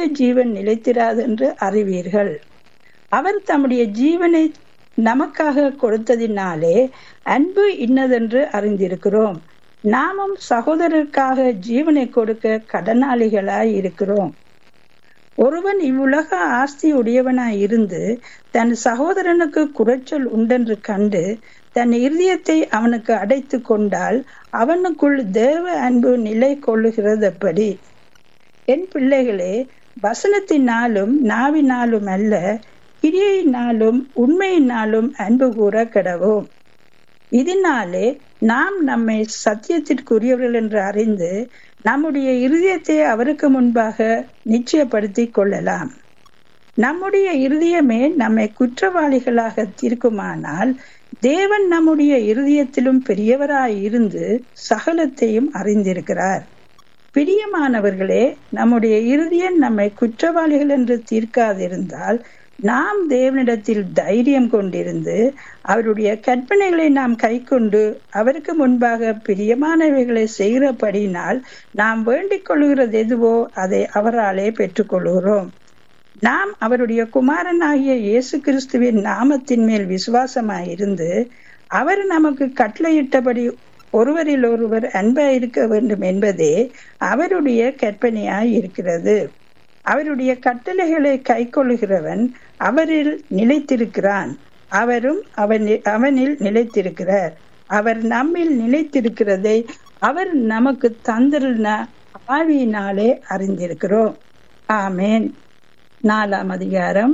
நித்திய ஜீவன் நிலைத்திராது என்று அறிவீர்கள் அவர் தம்முடைய ஜீவனை நமக்காக கொடுத்ததினாலே அன்பு இன்னதென்று அறிந்திருக்கிறோம் நாமும் சகோதரருக்காக ஜீவனை கொடுக்க கடனாளிகளாய் இருக்கிறோம் ஒருவன் இவ்வுலக ஆஸ்தி உடையவனாய் இருந்து தன் சகோதரனுக்கு குறைச்சல் உண்டென்று கண்டு தன் இருதயத்தை அவனுக்கு அடைத்து கொண்டால் அவனுக்குள் தேவ அன்பு நிலை கொள்ளுகிறதப்படி என் பிள்ளைகளே வசனத்தினாலும் நாவினாலும் அல்ல கிரியையினாலும் உண்மையினாலும் அன்பு கூற கிடவோம் இதனாலே நாம் நம்மை சத்தியத்திற்குரியவர்கள் என்று அறிந்து நம்முடைய இருதயத்தை அவருக்கு முன்பாக நிச்சயப்படுத்தி கொள்ளலாம் நம்முடைய இருதயமே நம்மை குற்றவாளிகளாக தீர்க்குமானால் தேவன் நம்முடைய இருதயத்திலும் பெரியவராய் இருந்து சகலத்தையும் அறிந்திருக்கிறார் பிரியமானவர்களே நம்முடைய இருதயம் நம்மை குற்றவாளிகள் என்று தீர்க்காதிருந்தால் நாம் தேவனிடத்தில் தைரியம் கொண்டிருந்து அவருடைய கற்பனைகளை நாம் கைக்கொண்டு அவருக்கு முன்பாக பிரியமானவைகளை செய்கிறபடினால் நாம் வேண்டிக் கொள்கிறது எதுவோ அதை அவராலே பெற்றுக்கொள்கிறோம் நாம் அவருடைய குமாரனாகிய இயேசு கிறிஸ்துவின் நாமத்தின் மேல் விசுவாசமாயிருந்து அவர் நமக்கு கட்டளையிட்டபடி ஒருவரில் ஒருவர் அன்பாய் இருக்க வேண்டும் என்பதே அவருடைய கற்பனையாய் இருக்கிறது அவருடைய கட்டளைகளை கைக்கொள்ளுகிறவன் அவரில் நிலைத்திருக்கிறான் அவரும் அவன் அவனில் நிலைத்திருக்கிறார் அவர் நம்மில் நிலைத்திருக்கிறதை அவர் நமக்கு தந்திருந்த ஆவியினாலே அறிந்திருக்கிறோம் ஆமேன் நாலாம் அதிகாரம்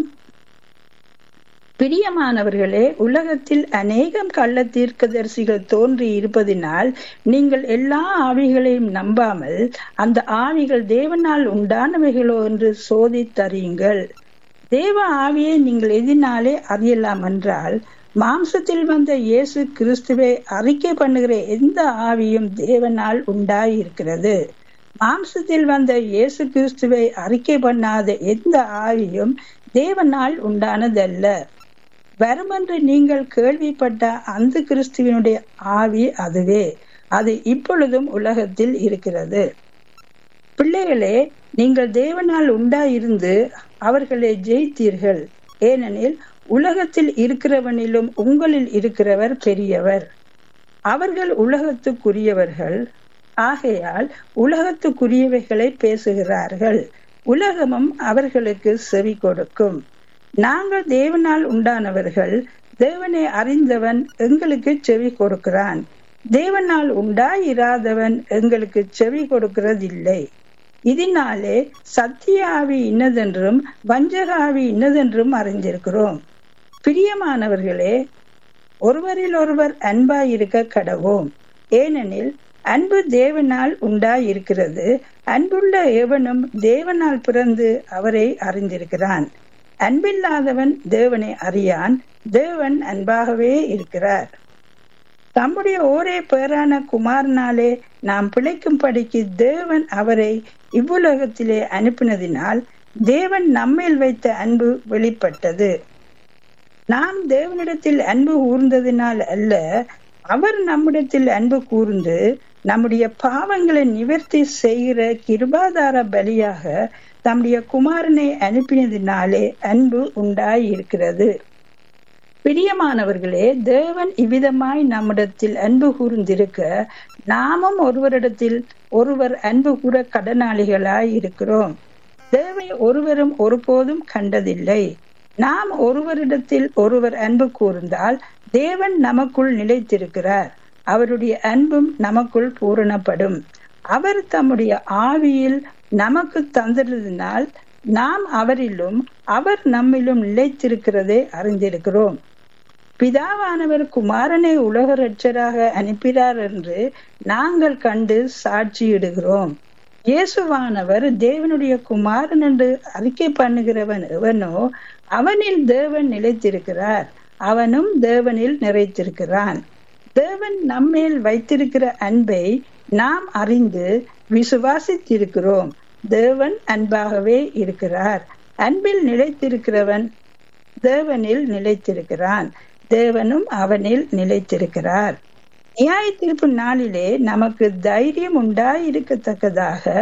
பிரியமானவர்களே உலகத்தில் அநேகம் கள்ள தீர்க்கதரிசிகள் தோன்றி இருப்பதினால் நீங்கள் எல்லா ஆவிகளையும் நம்பாமல் அந்த ஆவிகள் தேவனால் உண்டானவைகளோ என்று சோதித்தறியுங்கள் தேவ ஆவியை நீங்கள் எதினாலே அறியலாம் என்றால் மாம்சத்தில் வந்த இயேசு கிறிஸ்துவை அறிக்கை பண்ணுகிற எந்த ஆவியும் தேவனால் உண்டாயிருக்கிறது மாம்சத்தில் வந்த இயேசு கிறிஸ்துவை அறிக்கை பண்ணாத எந்த ஆவியும் தேவனால் உண்டானதல்ல வருமென்று நீங்கள் கேள்விப்பட்ட அந்த கிறிஸ்துவனுடைய ஆவி அதுவே அது இப்பொழுதும் உலகத்தில் இருக்கிறது பிள்ளைகளே நீங்கள் தேவனால் உண்டாயிருந்து அவர்களை ஜெயித்தீர்கள் ஏனெனில் உலகத்தில் இருக்கிறவனிலும் உங்களில் இருக்கிறவர் பெரியவர் அவர்கள் உலகத்துக்குரியவர்கள் ஆகையால் உலகத்துக்குரியவைகளை பேசுகிறார்கள் உலகமும் அவர்களுக்கு செவி கொடுக்கும் நாங்கள் தேவனால் உண்டானவர்கள் தேவனை அறிந்தவன் எங்களுக்கு செவி கொடுக்கிறான் தேவனால் உண்டாயிராதவன் எங்களுக்கு செவி கொடுக்கிறதில்லை இதனாலே சத்திய ஆவி இன்னதென்றும் வஞ்சக ஆவி இன்னதென்றும் அறிந்திருக்கிறோம் பிரியமானவர்களே ஒருவரில் ஒருவர் அன்பாயிருக்க கடவோம் ஏனெனில் அன்பு தேவனால் உண்டாயிருக்கிறது அன்புள்ள எவனும் தேவனால் பிறந்து அவரை அறிந்திருக்கிறான் அன்பில்லாதவன் தேவனை அறியான் தேவன் அன்பாகவே இருக்கிறார் தம்முடைய ஒரே பேரான குமாரனாலே நாம் பிழைக்கும்படிக்கு தேவன் அவரை இவ்வுலகத்திலே அனுப்பினதினால் தேவன் நம்மேல் வைத்த அன்பு வெளிப்பட்டது நாம் தேவனிடத்தில் அன்பு கூர்ந்ததினால் அல்ல அவர் நம்மிடத்தில் அன்பு கூர்ந்து நம்முடைய பாவங்களை நிவர்த்தி செய்கிற கிருபாதார பலியாக தம்முடைய குமாரனை அனுப்பினதினாலே அன்பு உண்டாய் இருக்கிறது பிரியமானவர்களே தேவன் இவ்விதமாய் நம்மிடத்தில் அன்பு கூர்ந்திருக்க நாமும் ஒருவரிடத்தில் ஒருவர் அன்பு கூற கடனாளிகளாய் இருக்கிறோம் தேவை ஒருவரும் ஒருபோதும் கண்டதில்லை நாம் ஒருவரிடத்தில் ஒருவர் அன்பு கூர்ந்தால் தேவன் நமக்குள் நிலைத்திருக்கிறார் அவருடைய அன்பும் நமக்குள் பூரணப்படும் அவர் தம்முடைய ஆவியில் நமக்கு தந்திருந்தனால் நாம் அவரிலும் அவர் நம்மிலும் நிலைத்திருக்கிறதை அறிந்திருக்கிறோம் பிதாவானவர் குமாரனை உலக ரட்சராக அனுப்பினார் என்று நாங்கள் கண்டு சாட்சியிடுகிறோம் இயேசுவானவர் தேவனுடைய குமாரன் என்று அறிக்கை பண்ணுகிறவன் எவனோ அவனில் தேவன் நிலைத்திருக்கிறார் அவனும் தேவனில் நிறைத்திருக்கிறான் தேவன் நம்மேல் வைத்திருக்கிற அன்பை நாம் அறிந்து விசுவாசித்திருக்கிறோம் தேவன் அன்பாகவே இருக்கிறார் அன்பில் நிலைத்திருக்கிறவன் தேவனில் நிலைத்திருக்கிறான் தேவனும் அவனில் நிலைத்திருக்கிறார் நியாய தீர்ப்பு நாளிலே நமக்கு தைரியம் உண்டாயிருக்கத்தக்கதாக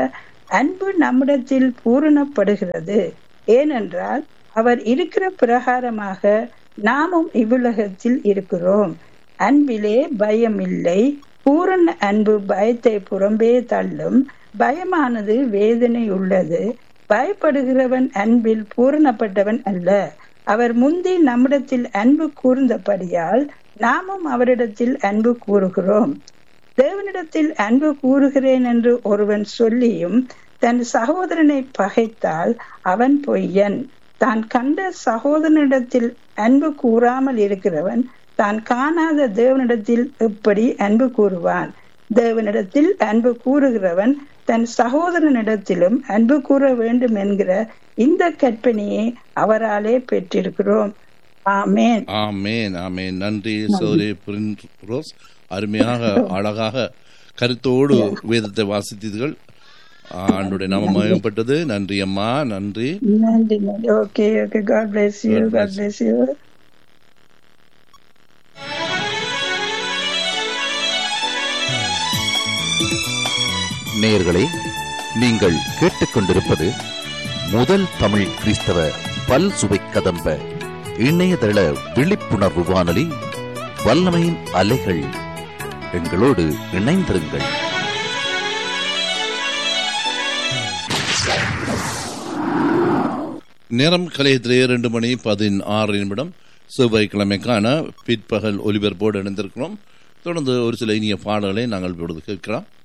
அன்பு நம்மிடத்தில் பூரணப்படுகிறது ஏனென்றால் அவர் இருக்கிற பிரகாரமாக நாமும் இவ்வுலகத்தில் இருக்கிறோம் அன்பிலே பயம் இல்லை பூரண அன்பு பயத்தை புறம்பே தள்ளும் பயமானது வேதனை உள்ளது பயப்படுகிறவன் அன்பில் பூரணப்பட்டவன் அல்ல அவர் முந்தி நம்மிடத்தில் அன்பு கூர்ந்தபடியால் நாமும் அவரிடத்தில் அன்பு கூறுகிறோம் தேவனிடத்தில் அன்பு கூறுகிறேன் என்று ஒருவன் சொல்லியும் தன் சகோதரனை பகைத்தால் அவன் பொய்யன் தான் கண்ட சகோதரனிடத்தில் அன்பு கூறாமல் இருக்கிறவன் தான் காணாத தேவனிடத்தில் எப்படி அன்பு கூறுவான் தேவனிடத்தில் அன்பு கூறுகிறவன் தன் சகோதரனிடத்திலும் அன்பு கூற வேண்டும் என்கிற இந்த கற்பனையை அவராலே பெற்றிருக்கிறோம் ஆமேன் ஆமேன் ஆமேன் நன்றி சௌரி ரோஸ் அருமையாக அழகாக கருத்தோடு வேதத்தை வாசித்தீர்கள் ஆண்டுடைய நாம மயப்பட்டது நன்றி அம்மா நன்றி நன்றி நன்றி okay okay God bless you God bless God bless you நேயர்களே நீங்கள் கேட்டுக்கொண்டிருப்பது முதல் தமிழ் கிறிஸ்தவ பல் சுவை கதம்ப இணையதள விழிப்புணர்வு வானொலி வல்லமையின் அலைகள் எங்களோடு இணைந்திருங்கள் நேரம் கலையத்திலே இரண்டு மணி பதினாறு நிமிடம் செவ்வாய்க்கிழமைக்கான பிற்பகல் ஒலிபரப்போடு இணைந்திருக்கிறோம் தொடர்ந்து ஒரு சில இனிய பாடல்களை நாங்கள் இப்பொழுது கேட்கிறோம்